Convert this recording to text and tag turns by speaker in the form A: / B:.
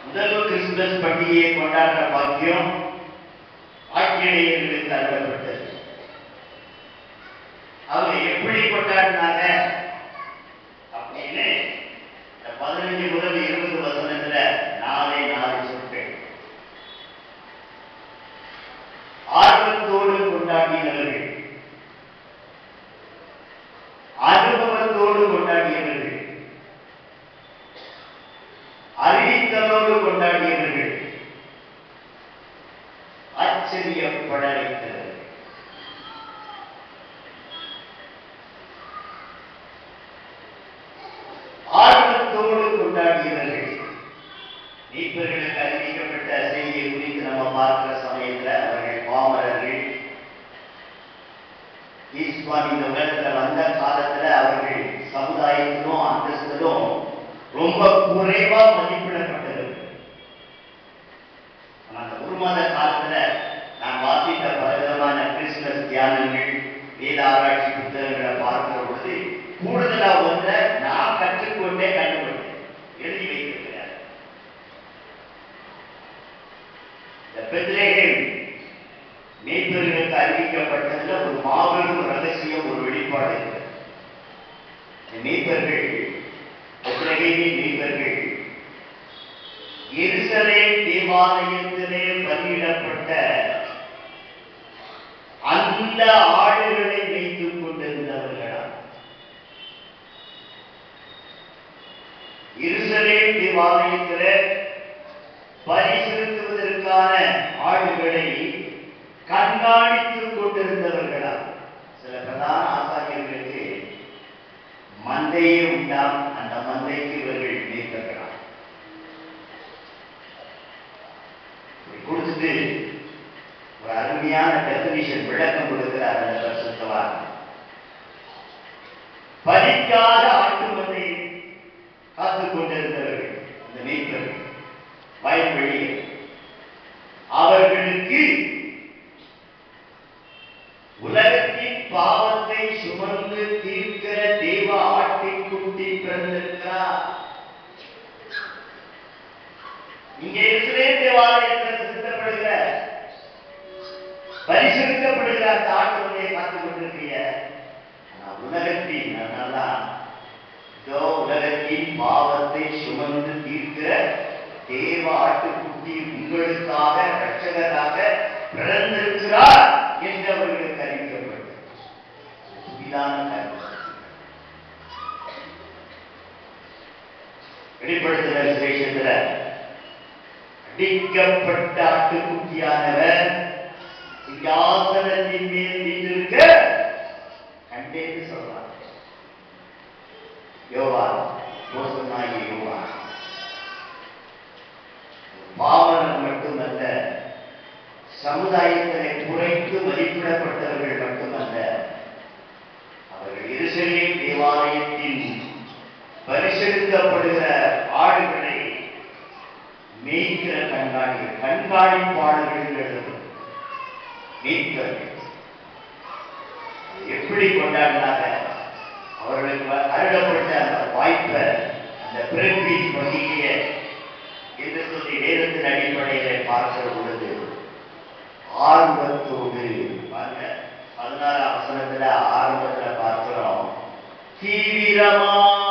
A: முதல் கிறிஸ்துமஸ் பண்டிகையை கொண்டாடுற பாக்கியம் ஆக்கியடையர்களுக்கு அருளப்பட்டது அவங்க எப்படி கொண்டாடினாங்க அப்படின்னு இந்த பதினஞ்சு முதல் இருபது வசனத்துல நாளை நாலு சொற்கள் ஆர்வத்தோடு கொண்டாடினவர்கள் அனுபவத்தோடு கொண்டாடியவர்கள் அறிவித்தலோடு கொண்டாடியவர்கள் ஆச்சரியப்பட வைத்தவர்கள் ஆர்வத்தோடு கொண்டாடியவர்கள் மீட்பர்களுக்கு அறிவிக்கப்பட்ட செய்தியை குறித்து நம்ம பார்க்கிற சமயத்துல அவர்கள் பாமரர்கள் ஈஸ்வன் இந்த உலகத்துல வந்த காலத்துல அவர்கள் சமுதாயத்திலும் அந்தஸ்திலும் ரொம்ப குறைவா மதிப்பிடப்பட்டது ஆனா அந்த ஒரு மாத காலத்துல நான் வாசித்த பலவிதமான கிறிஸ்துமஸ் தியானங்கள் வேத ஆராய்ச்சி புத்தகங்களை பார்க்கிற பொழுது கூடுதலா ஒன்றை நான் கற்றுக்கொண்டே கண்டுபிடித்தேன் எழுதி வைத்திருக்கிறார் இந்த பெத்லேஹேம் மீட்பர்களுக்கு அறிவிக்கப்பட்டதுல ஒரு மாபெரும் ரகசியம் ஒரு வெளிப்பாடு இருக்கு இந்த மீட்பர்கள் பெத்லகேமின் மீட்பர்கள் எருசலேம் தேவாலயத்திலே பலியிடப்பட்ட அந்த ஆடுகளை வைத்துக் கொண்டிருந்தவர்களா எருசலேம் தேவாலயத்திலே பலி செலுத்துவதற்கான ஆடுகளை கண்காணித்துக் கொண்டிருந்தவர்களா சில பிரதான ஆசாரியர்களுக்கு மந்தையே உண்டாம் அந்த மந்தைக்கு இவர்கள் நீக்கர்களாம் இப்படி கொடுத்துட்டு ஒரு அருமையான டெபினிஷன் விளக்கம் கொடுக்கிறார் அந்த பரிசுத்தவான் பலிக்காக ஆட்டு மந்தையை காத்துக் கொண்டிருந்தவர்கள் அந்த மீட்பர்கள் வயல்வெளியில் அவர்களுக்கு உலகத்தின் பாவத்தை சுமந்து தீர்க்கிற தேவ ஆட்டின்குட்டி பிறந்திருக்கிறார் இங்கே இருக்கிறே தேவாலயத்தில் செலுத்தப்படுகிற பரிசெலுத்தப்படுகிற அந்த ஆட்டுவதையை பார்த்துக் கொண்டிருக்கிற ஆனா உலகத்தின் அதனால்தான் இதோ உலகத்தின் பாவத்தை சுமந்து தீர்க்கிற தேவ ஆட்டுக்குட்டி உங்களுக்காக ரட்சகராக பிறந்திருக்கிறார் என்று அவர்களுக்கு அறிவிக்கப்பட்டது புதிதான கருத்து. வெளிப்படுத்துகிற விசேஷத்துல அடிக்கப்பட்ட ஆட்டுக்குட்டியானவர் சிங்காசனத்தின் மேல் வீட்டிருக்க கண்டேன்னு சொல்றார் யோவான் மோசனாகி யோவான் பாவனர் மட்டுமல்ல சமுதாயத்திலே குறைத்து மதிப்பிடப்பட்டவர்கள் மட்டுமல்ல அவர்கள் இருசலேம் தேவாலயத்தின் பரிசெலுத்தப்படுகிற ஆடுகளை மேய்க்கிற கண்காணிகள் கண்காணிப்பாளர்கள் எழுதும் மீட்பர்கள் எப்படி கொண்டாடினாங்க அவர்களுக்கு வ- அருளப்பட்ட அந்த வாய்ப்பை அந்த பிறவி பகிரிய என்று சொல்லி வேதத்தின் அடிப்படையிலே பார்க்கிற பொழுது ஆர்வத்தோடு பாருங்க பதினாறாம் வசனத்துல ஆரம்பத்துல பார்க்கிறோம் தீவிரமான